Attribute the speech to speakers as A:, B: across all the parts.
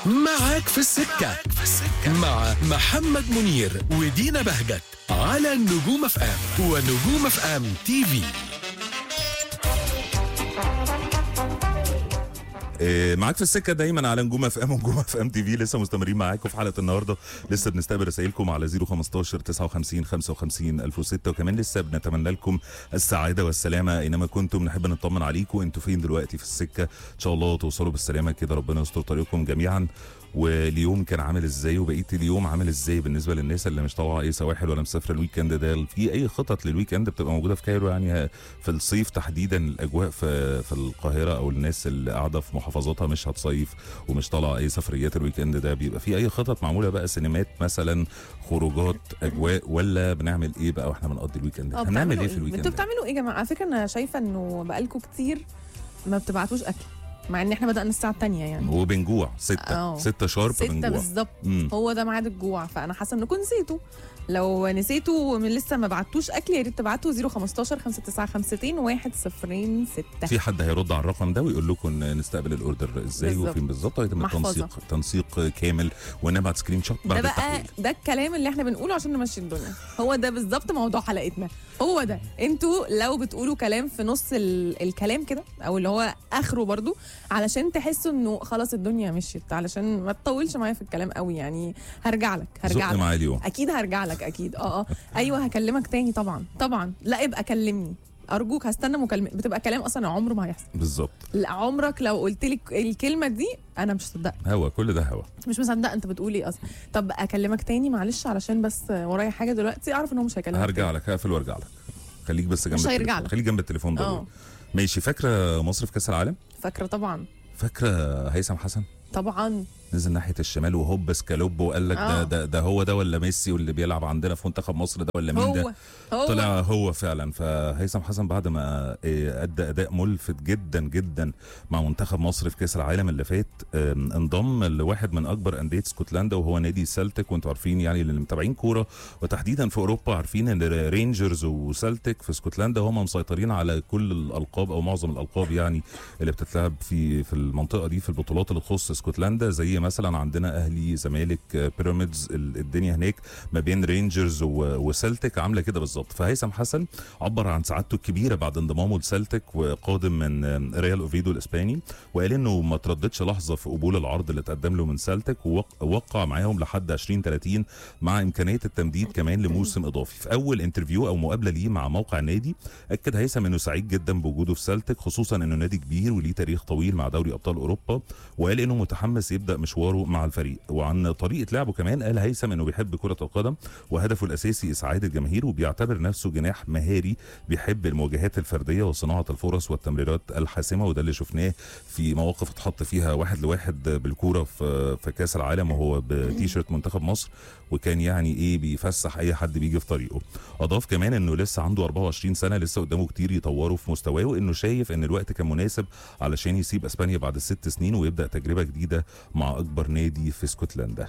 A: معاك في السكة مع محمد منير ودينا بهجت على النجوم اف ام ونجوم اف ام تي في
B: إيه، معاك في السكه دايما على نجوم اف ام ونجوم اف ام تي في لسه مستمرين معاكم في حلقه النهارده لسه بنستقبل رسائلكم على 015 59 55 1006 وكمان لسه بنتمنى لكم السعاده والسلامه اينما كنتم نحب نطمن عليكم انتوا فين دلوقتي في السكه ان شاء الله توصلوا بالسلامه كده ربنا يستر طريقكم جميعا واليوم كان عامل ازاي وبقيه اليوم عامل ازاي بالنسبه للناس اللي مش طالعه اي سواحل ولا مسافره الويكند ده في اي خطط للويكند بتبقى موجوده في كايرو يعني في الصيف تحديدا الاجواء في في القاهره او الناس اللي قاعده في محافظاتها مش هتصيف ومش طالعه اي سفريات الويكند ده بيبقى في اي خطط معموله بقى سينمات مثلا خروجات اجواء ولا بنعمل ايه بقى واحنا بنقضي الويكند
C: اه
B: هنعمل
C: بتعملوا
B: ايه في الويكند
C: انتوا
B: ده؟
C: بتعملوا ايه يا جماعه على فكره انا شايفه انه بقالكم كتير ما بتبعتوش اكل مع ان احنا بدانا الساعه الثانيه يعني
B: وبنجوع ستة
C: اه.
B: ستة شارب
C: ستة
B: بنجوع
C: بالظبط
B: مم.
C: هو ده ميعاد الجوع فانا حاسه انكم نسيتوا لو نسيتوا من لسه ما بعتوش اكل يا ريت تبعتوا 015 5952 106
B: في حد هيرد على الرقم ده ويقول لكم إن نستقبل الاوردر ازاي
C: بالظبط.
B: وفين بالظبط ويتم
C: محفظة.
B: التنسيق تنسيق كامل ونبعت سكرين شوت
C: ده
B: بعد
C: بقى
B: التحويل
C: ده الكلام اللي احنا بنقوله عشان نمشي الدنيا هو ده بالظبط موضوع حلقتنا هو ده انتوا لو بتقولوا كلام في نص ال... الكلام كده او اللي هو اخره برضو علشان تحسوا انه خلاص الدنيا مشيت علشان ما تطولش معايا في الكلام قوي يعني هرجع لك هرجع
B: زق
C: لك
B: معايا اليوم
C: اكيد هرجع لك اكيد اه اه ايوه هكلمك تاني طبعا طبعا لا ابقى كلمني ارجوك هستنى مكالمه بتبقى كلام اصلا عمره ما هيحصل
B: بالظبط
C: لا عمرك لو قلت لي الكلمه دي انا مش مصدقه
B: هوا كل ده هوا
C: مش مصدقه انت بتقول ايه اصلا طب اكلمك تاني معلش علشان بس ورايا حاجه دلوقتي اعرف ان هو مش هيكلمك
B: هرجع
C: تاني.
B: لك هقفل وارجع لك خليك بس جنب
C: مش هيرجع
B: التليفون
C: لك.
B: خليك جنب التليفون ده
C: اه
B: ماشي فاكره مصر في كاس العالم
C: فاكره طبعا
B: فاكره هيثم حسن
C: طبعا
B: نزل ناحيه الشمال وهوب سكالوب وقال لك ده,
C: آه.
B: ده ده هو ده ولا ميسي واللي بيلعب عندنا في منتخب مصر ده ولا مين ده
C: هو هو
B: طلع هو فعلا فهيثم حسن بعد ما إيه، ادى اداء ملفت جدا جدا مع منتخب مصر في كاس العالم اللي فات آم، انضم لواحد من اكبر انديه اسكتلندا وهو نادي سلتك وانتم عارفين يعني اللي متابعين كوره وتحديدا في اوروبا عارفين ان رينجرز وسلتك في اسكتلندا هم مسيطرين على كل الالقاب او معظم الالقاب يعني اللي بتتلعب في في المنطقه دي في البطولات اللي تخص اسكتلندا زي مثلا عندنا اهلي زمالك آه، بيراميدز ال- الدنيا هناك ما بين رينجرز و- وسلتك عامله كده بالظبط فهيثم حسن عبر عن سعادته الكبيره بعد انضمامه لسلتك وقادم من آم، ريال اوفيدو الاسباني وقال انه ما ترددش لحظه في قبول العرض اللي اتقدم له من سلتك ووق- ووقع معاهم لحد 2030 مع امكانيه التمديد كمان لموسم اضافي في اول انترفيو او مقابله ليه مع موقع النادي اكد هيثم انه سعيد جدا بوجوده في سلتك خصوصا انه نادي كبير وليه تاريخ طويل مع دوري ابطال اوروبا وقال انه متحمس يبدا مشواره مع الفريق وعن طريقه لعبه كمان قال هيثم انه بيحب كره القدم وهدفه الاساسي اسعاد الجماهير وبيعتبر نفسه جناح مهاري بيحب المواجهات الفرديه وصناعه الفرص والتمريرات الحاسمه وده اللي شفناه في مواقف اتحط فيها واحد لواحد بالكوره في في كاس العالم وهو بتيشيرت منتخب مصر وكان يعني ايه بيفسح اي حد بيجي في طريقه اضاف كمان انه لسه عنده 24 سنه لسه قدامه كتير يطوره في مستواه وانه شايف ان الوقت كان مناسب علشان يسيب اسبانيا بعد الست سنين ويبدا تجربه جديده مع اكبر نادي في اسكتلندا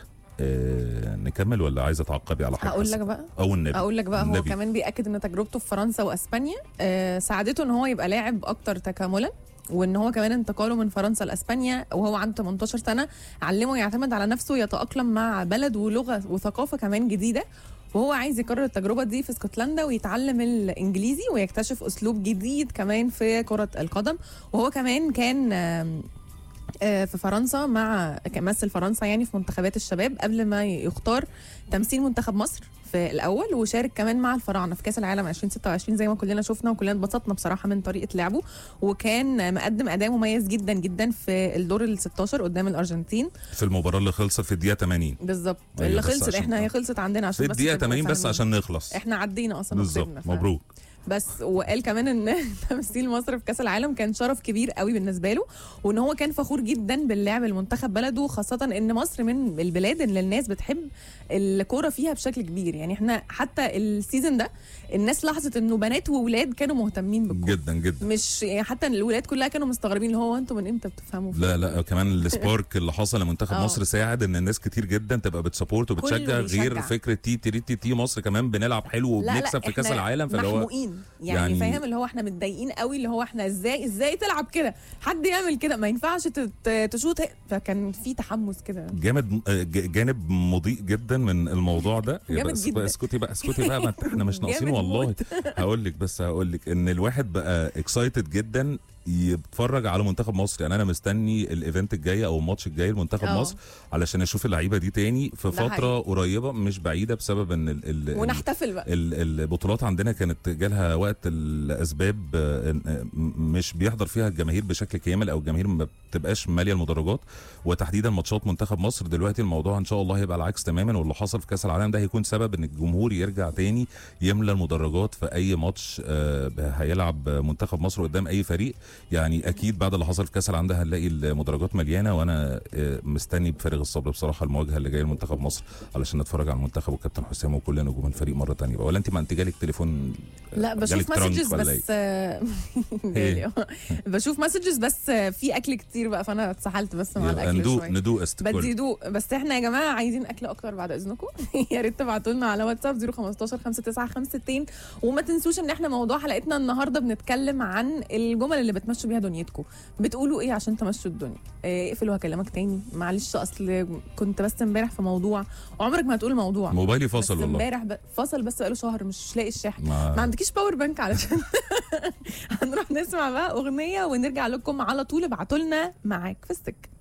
B: آه نكمل ولا عايزه تعقبي على حاجه
C: هقول لك بقى
B: او النبي
C: اقول لك بقى هو
B: النبي.
C: كمان بياكد ان تجربته في فرنسا واسبانيا آه ساعدته ان هو يبقى لاعب اكتر تكاملا وان هو كمان انتقاله من فرنسا لاسبانيا وهو عنده 18 سنه علمه يعتمد على نفسه يتاقلم مع بلد ولغه وثقافه كمان جديده وهو عايز يكرر التجربه دي في اسكتلندا ويتعلم الانجليزي ويكتشف اسلوب جديد كمان في كره القدم وهو كمان كان آم، آه، في فرنسا مع كان مثل فرنسا يعني في منتخبات الشباب قبل ما يختار تمثيل منتخب مصر في الاول وشارك كمان مع الفراعنه في كاس العالم 2026 زي ما كلنا شفنا وكلنا اتبسطنا بصراحه من طريقه لعبه وكان مقدم اداء مميز جدا جدا في الدور ال 16 قدام الارجنتين
B: في المباراه اللي خلصت في الدقيقه 80
C: بالظبط
B: أيوة،
C: اللي
B: بس
C: خلصت
B: عشان-
C: احنا هي خلصت عندنا عشان
B: في
C: بس
B: الدقيقه
C: تبقوا
B: 80 بس
C: فاهمين.
B: عشان نخلص
C: احنا عدينا اصلا
B: بالظبط
C: وكسبنا ف-
B: مبروك
C: بس وقال كمان ان تمثيل مصر في كاس العالم كان شرف كبير قوي بالنسبه له وان هو كان فخور جدا باللعب المنتخب بلده خاصه ان مصر من البلاد اللي الناس بتحب الكوره فيها بشكل كبير يعني احنا حتى السيزون ده الناس لاحظت انه بنات وولاد كانوا مهتمين بالكوره
B: جدا جدا
C: مش يعني حتى الولاد كلها كانوا مستغربين اللي هو انتوا من امتى بتفهموا في
B: لا لا كمان السبارك اللي حصل لمنتخب
C: آه.
B: مصر ساعد ان الناس كتير جدا تبقى بتسبورت وبتشجع
C: كله بيشجع.
B: غير فكره تي تي تي تي مصر كمان بنلعب حلو
C: لا لا
B: وبنكسب في كاس
C: إحنا
B: العالم فاللي هو
C: محموقين يعني,
B: يعني-
C: يعني فاهم اللي هو احنا متضايقين قوي اللي هو احنا ازاي ازاي تلعب كده حد يعمل كده ما ينفعش تت- تشوط هي- فكان في تحمس كده
B: جامد آه، ج- جانب مضيء جدا من الموضوع ده يا
C: جامد
B: بس
C: جدا.
B: اسكتي بقى اسكتي بقى ما احنا مش ناقصين
C: جامد
B: والله
C: موت.
B: هقول لك بس هقول لك ان الواحد بقى اكسايتد جدا يتفرج على منتخب مصر يعني انا مستني الايفنت الجاي او الماتش الجاي لمنتخب
C: اه.
B: مصر علشان اشوف اللعيبه دي تاني في
C: ده
B: فتره
C: حقيقي.
B: قريبه مش بعيده بسبب ان ال ال
C: ونحتفل بقى
B: ال- البطولات عندنا كانت جالها وقت الاسباب آه، إن- آه، م- مش بيحضر فيها الجماهير بشكل كامل او الجماهير ما بتبقاش ماليه المدرجات وتحديدا ماتشات منتخب مصر دلوقتي الموضوع ان شاء الله هيبقى العكس تماما واللي حصل في كاس العالم ده هيكون سبب ان الجمهور يرجع تاني يملى المدرجات في اي ماتش آه، هيلعب منتخب مصر قدام اي فريق يعني اكيد بعد اللي حصل في كاس العالم ده هنلاقي المدرجات مليانه وانا آه، مستني بفارغ الصبر بصراحه المواجهه اللي جايه لمنتخب مصر علشان نتفرج على المنتخب والكابتن حسام وكل نجوم الفريق مره تانية بقى ولا انت ما انت جالك تليفون
C: لا
B: جالك
C: بشوف
B: ترانك
C: مسجز
B: ولا إيه؟
C: بس جالي اه. بشوف مسجز بس في اكل كتير بقى فانا اتسحلت بس مع
B: يبقى
C: الاكل
B: ندوق
C: شويه
B: ندوق استكل
C: بتزيدوه بس احنا يا جماعه عايزين اكل اكتر بعد اذنكم يا ريت تبعتوا لنا على واتساب 015 5952 وما تنسوش ان احنا موضوع حلقتنا النهارده بنتكلم عن الجمل اللي بتمشوا بيها دنيتكم بتقولوا ايه عشان تمشوا الدنيا إيه، اقفل وهكلمك تاني معلش اصل كنت بس امبارح في موضوع وعمرك ما هتقول موضوع
B: موبايلي
C: بس
B: فاصل والله
C: امبارح ب... فصل بس بقاله شهر مش لاقي الشاحن
B: ما-
C: ما عندكيش باور بانك علشان هنروح نسمع بقى اغنيه ونرجع لكم على طول ابعتوا لنا معاك في السكه